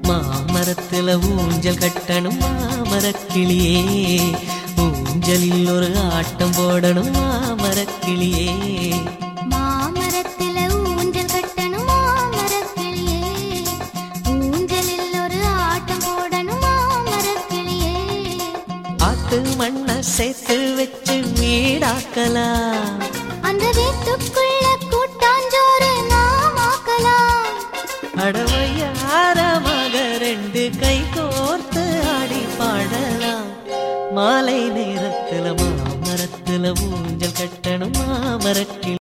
மாமரத்துல ஊஞ்சல் கட்டணும் மாமரக்கிளியே ஊஞ்சலில் ஒரு ஆட்டம் போடணும் மாமரக்கிளியே மாமரத்துல ஊஞ்சல் கட்டணும் மாமரக்கிளியே ஊஞ்சலில் ஒரு ஆட்டம் போடணும் மாமரக்கிளியே ஆட்டு மண்ண சேர்த்து வச்சு வீடாக்கலாம் அந்த வீட்டுக்குள்ள கூட்டாஞ்சோறு நாம் ஆக்கலாம் அடவையாரமாக ரெண்டு கை கோர்த்து ஆடி பாடலாம் மாலை நேரத்துல மாமரத்துல ஊஞ்சல் கட்டணும் மாமரக்கிளி